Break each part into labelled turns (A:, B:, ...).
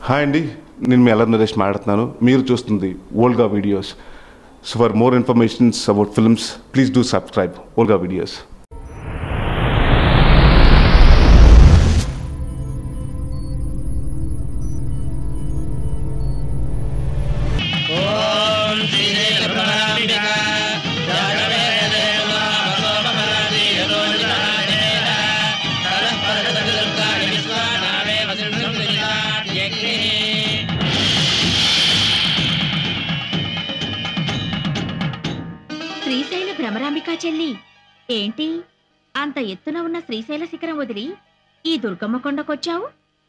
A: Hi అండి నేను మీ అల్లరి నరేష్ మాట్లాడుతున్నాను మీరు చూస్తుంది Volga videos so for more informations about films please do subscribe Volga videos
B: Srisaila Bhramarambika చెల్లి ఏంటి అంత ఎత్తున ఉన్న శ్రీశైల శిఖరం వదిలి ఈ దుర్గమ్మ కొండకొచ్చావు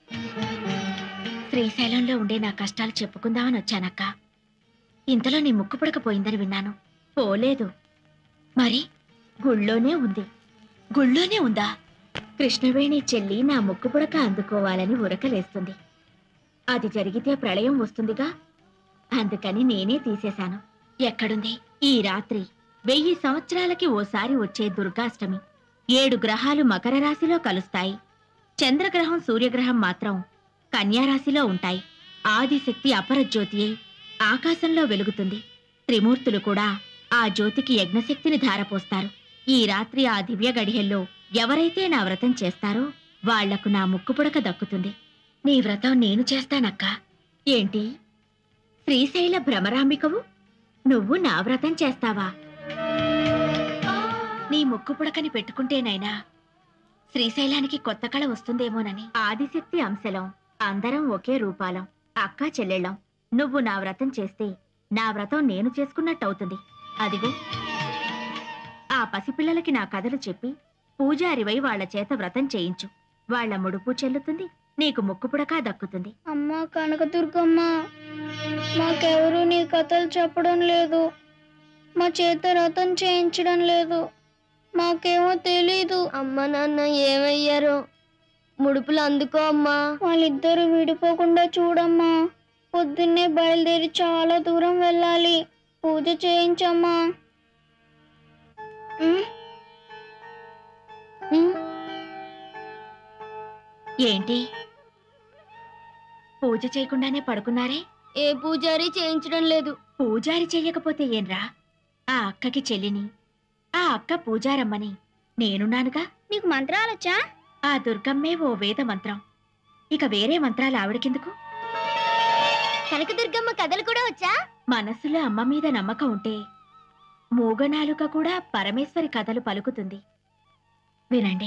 B: శ్రీశైలంలో ఉండే నా కష్టాలు చెప్పుకుందామని వచ్చానక్క ఇంతలో నీ ముక్కు పుడకపోయిందని విన్నాను పోలేదు మరి గుళ్ళోనే ఉంది గుళ్ళోనే ఉందా కృష్ణవేణి చెల్లి నా ముక్కు పుడక అందుకోవాలని ఉరకలేస్తుంది అది జరిగితే ప్రళయం వస్తుందిగా అందుకని నేనే తీసేశాను ఎక్కడుంది ఈ రాత్రి వెయ్యి సంవత్సరాలకి ఓసారి వచ్చే దుర్గాష్టమి ఏడు గ్రహాలు మకర రాశిలో కలుస్తాయి చంద్రగ్రహం సూర్యగ్రహం మాత్రం కన్యారాశిలో ఉంటాయి ఆదిశక్తి అపరజ్యోతి అయి ఆకాశంలో వెలుగుతుంది త్రిమూర్తులు కూడా ఆ జ్యోతికి యజ్ఞశక్తిని ధారపోస్తారు ఈ రాత్రి ఆ దివ్య గడియల్లో ఎవరైతే నా వ్రతం చేస్తారో వాళ్లకు నా ముక్కుపుడక దక్కుతుంది నీ వ్రతం నేను చేస్తానక్కా ఏంటి శ్రీశైల భ్రమరాంబికవు నువ్వు నా వ్రతం చేస్తావా నీ ముక్కు పుడకని పెట్టుకుంటేనైనా శ్రీశైలానికి కొత్త కళ వస్తుందేమోనని ఆదిశక్తి అంశలం అందరం ఒకే రూపాలం అక్కా చెల్లెళ్ళం నువ్వు నా వ్రతం చేస్తే నా వ్రతం నేను చేసుకున్నట్టవుతుంది అదిగో ఆ పసిపిల్లలకి నా కథలు చెప్పి పూజారివై వాళ్ళ చేత వ్రతం చేయించు వాళ్ళ ముడుపు చెల్లుతుంది నీకు ముక్కు పుడక దక్కుతుంది
C: అమ్మ కనకదుర్గమ్మ మాకెవరు నీ కథలు చెప్పడం లేదు మా చేత రథం చేయించడం లేదు మాకేమో తెలీదు అమ్మ నాన్న ఏమయ్యారో ముడుపులు అందుకో అమ్మా వాళ్ళిద్దరూ విడిపోకుండా చూడమ్మా పొద్దున్నే బయలుదేరి చాలా దూరం వెళ్ళాలి పూజ చేయించమ్మా ఉమ్. ఉమ్.
B: ఏంటి పూజ చేయకుండానే పడుకున్నారే
C: ఏ పూజారి చేయించడం లేదు
B: పూజారి చెయ్యకపోతే ఏంరా ఆ అక్కకి చెల్లిని ఆ అక్క పూజారమ్మని నేనున్నానుగా
C: నీకు మంత్రాలొచ్చా
B: ఆ దుర్గమ్మే ఓ వేద మంత్రం ఇక వేరే మంత్రాలు ఆవిడకెందుకు
C: కనకదుర్గమ్మ కథలు కూడా వచ్చా
B: మనసులో అమ్మ మీద నమ్మకం ఉంటే మూగనాలుక కూడా పరమేశ్వరి కథలు పలుకుతుంది వినండి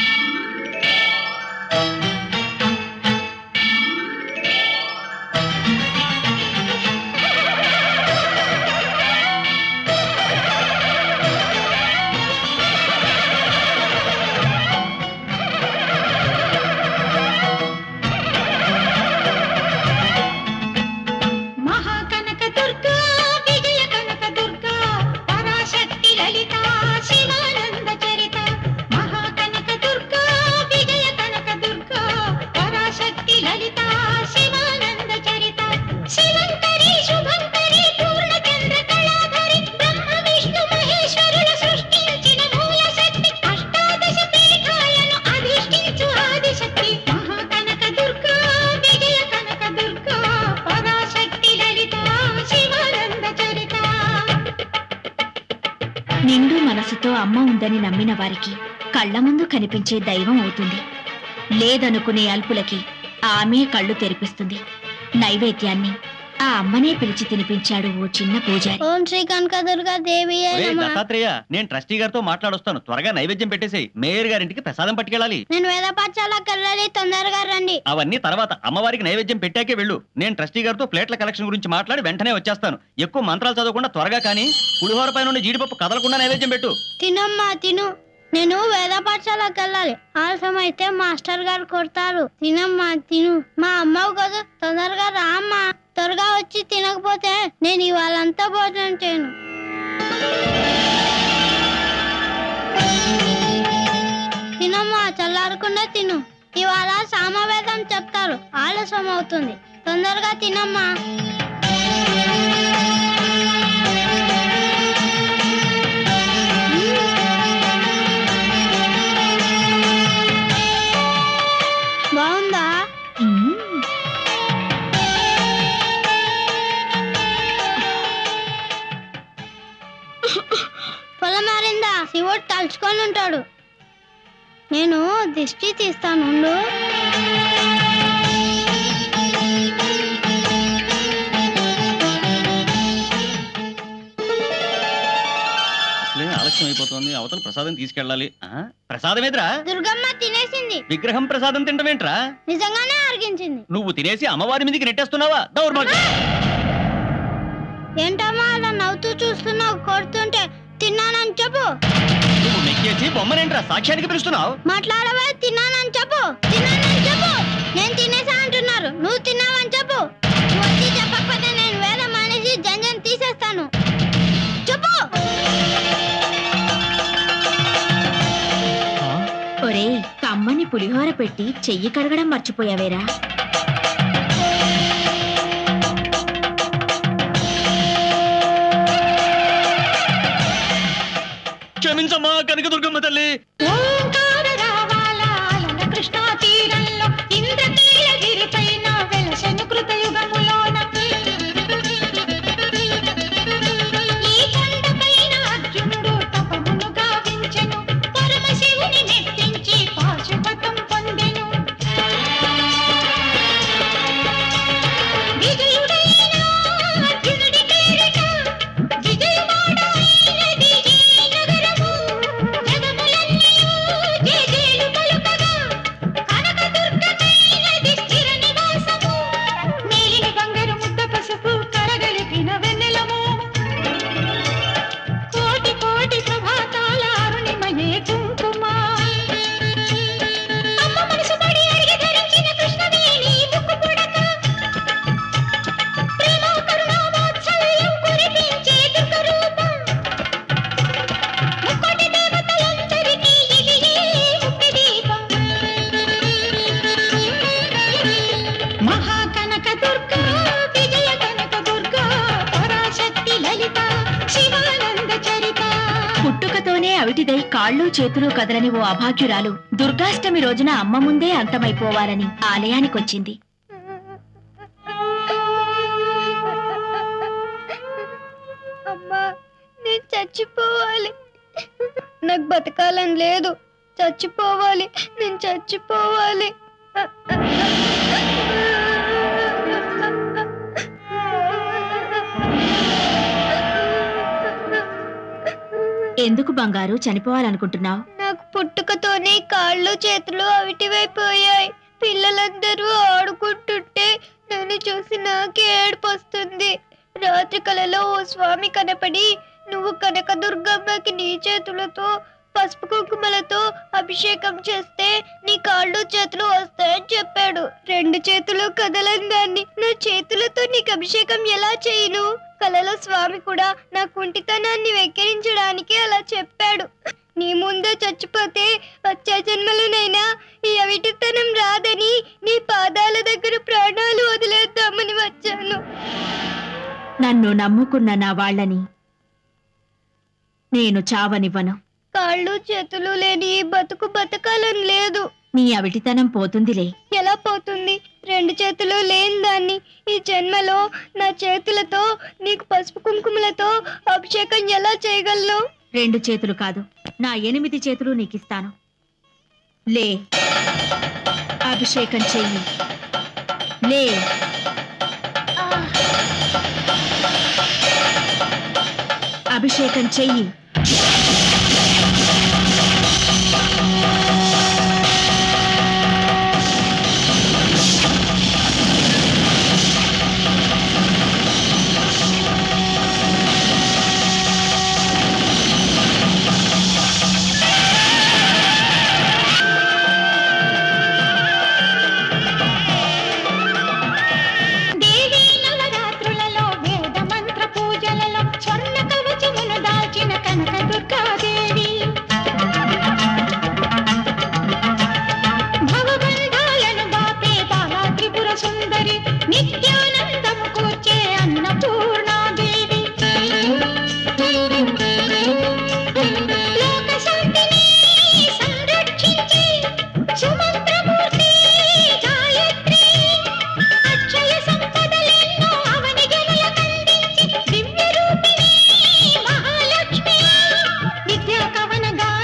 D: మహాకనక దుర్గా విజయ కనక దుర్గా పరాశక్తి లలిత శివానంద చరిత మహాకనక దుర్గా విజయ కనక దుర్గా పరాశక్తి లలిత శివానంద చరిత శివంతరి శుభంతరి పూర్ణచంద్ర కళాధరి బ్రహ్మ విష్ణు మహేశ్వరుల సృష్టించిన మూల శక్తి అష్టాదశ పీఠాలను అధిష్ఠించు ఆదిశక్తి మహాకనక దుర్గా విజయ కనక దుర్గా పరాశక్తి లలిత శివానంద చరిత
B: నిండు మనసుతో అమ్మ ఉందని నమ్మిన వారికి కళ్ళ ముందు కనిపించే దైవం అవుతుంది లేదనుకునే అల్పులకి ఆమె కళ్ళు తెరిపిస్తుంది నైవేద్యాన్ని ఆ అమ్మనే పిలిచి తినిపించాడు ఓ చిన్న పూజారి
C: ఓం శ్రీ కనకదుర్గా దేవి
E: ఒరేయ్ దత్తాత్రేయ నేను ట్రస్టీ గారితో మాట్లాడొస్తాను త్వరగా నైవేద్యం పెట్టేసేయ్ మేయర్ గారింటికి ప్రసాదం పట్టుకెళ్ళాలి
C: నేను వేద పాఠశాలకు వెళ్ళాలి తొందరగా రండి
E: అవన్నీ తర్వాత అమ్మవారికి నైవేద్యం పెట్టాకే వెళ్ళు నేను ట్రస్టీ గారితో ప్లేట్ల కలెక్షన్ గురించి మాట్లాడి వెంటనే వచ్చేస్తాను ఎక్కువ మంత్రాలు చదవకుండా త్వరగా కానీ పులిహోర పై నుండి జీడిపప్పు కదలకుండా నైవేద్యం పెట్టు
C: తినమ్మా తిను నేను వేద పాఠశాలకు వెళ్ళాలి ఆలస్యం అయితే మాస్టర్ గారు కొడతారు తినమ్మా తిను మా అమ్మవు కదా తొందరగా రా అమ్మా త్వరగా వచ్చి తినకపోతే నేను ఇవాళంతా భోజనం చేయను తినమ్మా చల్లారకుండా తిను ఇవాళ సామవేదం చెప్తారు ఆలస్యం అవుతుంది తొందరగా తినమ్మా బాగుందా
B: మ్మ్.
C: తలుచుకొని ఉంటాడు నేను దిష్టి తీస్తాను ఉండు.
E: అసలే ఆలస్యం అయిపోతుంది అవతల ప్రసాదం తీసుకెళ్ళాలి ఆ? ప్రసాదం ఎదురా
C: దుర్గమ్మ తినేసింది
E: విగ్రహం ప్రసాదం తింటమేంట్రా
C: నిజంగానే అరిగించింది
E: నువ్వు తినేసి అమ్మవారి మీదకి నెట్టేస్తున్నావా దౌర్భాగ్యం
C: ఏంటమ్మా అలా నవ్వుతూ చూస్తున్నావు కొడుతుంటే తిన్నానని చెప్పు
E: నువ్వు నెక్కేసి బొమ్మనేంట్రా సాక్ష్యానికి పిలుస్తున్నావు
C: మాట్లాడవే తిన్నానని చెప్పు తిన్నానని చెప్పు నేను తినేసా అంటున్నారు నువ్వు తిన్నావని చెప్పు నువ్వు వచ్చి చెప్పకపోతే నేను వేరే మానేసి జంజం తీసేస్తాను చెప్పు
B: ఒరేయ్ కమ్మని పులిహోర పెట్టి చెయ్యి కడగడం మర్చిపోయావేరా
E: క్షమించమ్మా కనకదుర్గమ్మ తల్లి
D: ఓంకార రావాల కృష్ణా తీరంలో ఇంద్రకీలగిరి పైన వెలసెను కృతయుగములోన ఈ కొండపైన అర్జునుడు తపమును గావించెను పరమశివుని మెప్పించి పాశుపతం పొందెను విజయుడైన అర్జునుడి పేరిట విజయవాడైనది ఈ నగరము జగములన్నీయు జేజేలు పలుకగా కనకదుర్గమైనది స్థిర నివాసము మేలిని బంగారు ముద్ద పసుపు కరగలిపిన వెన్నెలము కోటి కోటి ప్రభాతాల అరుణిమయే కుంకుమ అమ్మ మనసు పడి అడిగి ధరించిన కృష్ణవేణి ముక్కు పుడక ప్రేమ కరుణ వాత్సల్యం కురిపించే దుర్గ రూపం ముక్కోటి దేవతలందరికీ ఇది ముక్తి దీపం మహాకనక దుర్గా విజయ కనక దుర్గా పరాశక్తి లలిత శివానంద చరిత
B: పుట్టుకతోనే అవిటిదై కాళ్ళు చేతులు కదలని ఓ అభాగ్యురాలు దుర్గాష్టమి రోజున అమ్మ ముందే అంతమైపోవాలని ఆలయానికొచ్చింది
C: అమ్మా నేను చచ్చిపోవాలి నాకు బతకాలని లేదు చచ్చిపోవాలి నేను చచ్చిపోవాలి
B: ఎందుకు బంగారు చనిపోవాలనుకుంటున్నావు
C: నాకు పుట్టుకతోనే కాళ్ళు చేతులు అవిటివైపోయాయి పిల్లలందరూ ఆడుకుంటుంటే నన్ను చూసి నాకే ఏడుపు వస్తుంది రాత్రి కలలో ఓ స్వామి కనపడి నువ్వు కనక దుర్గమ్మకి నీ చేతులతో పసుపు కుంకుమలతో అభిషేకం చేస్తే నీ కాళ్ళు చేతులు వస్తాయని చెప్పాడు రెండు చేతులు కదలని దాన్ని నా చేతులతో నీకు అభిషేకం ఎలా చేయను కలలో స్వామి కూడా నా కుంటితనాన్ని వెక్కిరించడానికి అలా చెప్పాడు నీ ముందే చచ్చిపోతే వచ్చే జన్మలోనైనా ఈ అవిటితనం రాదని నీ పాదాల దగ్గర ప్రాణాలు వదిలేద్దామని వచ్చాను
B: నన్ను నమ్ముకున్న నా వాళ్ళని నేను చావనివ్వను
C: కాళ్ళు చేతులు లేని ఈ బతుకు బతకాలని లేదు
B: నీ అవిటితనం పోతుందిలే
C: ఎలా పోతుంది రెండు చేతులు లేని దాన్ని ఈ జన్మలో నా చేతులతో నీకు పసుపు కుంకుమలతో అభిషేకం ఎలా చేయగలను
B: రెండు చేతులు కాదు నా ఎనిమిది చేతులు నీకిస్తాను లే అభిషేకం చెయ్యి లే అభిషేకం చెయ్యి
D: దేవీ నవరాత్రులలో వేద మంత్ర పూజలలో స్వర్ణ కవచమును దాల్చిన కనక దుర్గాదేవి భవబంధాలను బాపే బాలా త్రిపుర సుందరి నిత్యానందము కూర్చే అన్నపూర్ణాదేవి లోక శాంతిని సంరక్షించి సుమంత్రమూర్తి గాయత్రి అక్షయ సంపదలెన్నో అవని గనుల కందించి దివ్య రూపిణి మహాలక్ష్మి విద్యా కవన గాన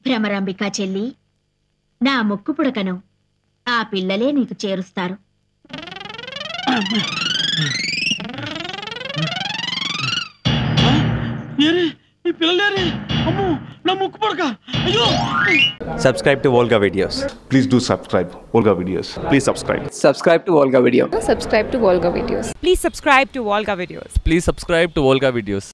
B: భ్రమరాంబికా చెల్లి నా ముక్కు పుడకను ఆ పిల్లలే నీకు చేరుస్తారు
E: ఏరే ఈ పిల్లలేరే అమ్మో నా ముక్కు పడక అయ్యో
F: subscribe to Volga videos.
A: Please do subscribe Olga videos.
F: Please subscribe.
G: subscribe to Volga Video.
H: subscribe to Volga videos.
I: Please subscribe to Volga videos.
J: Please subscribe to Volga videos.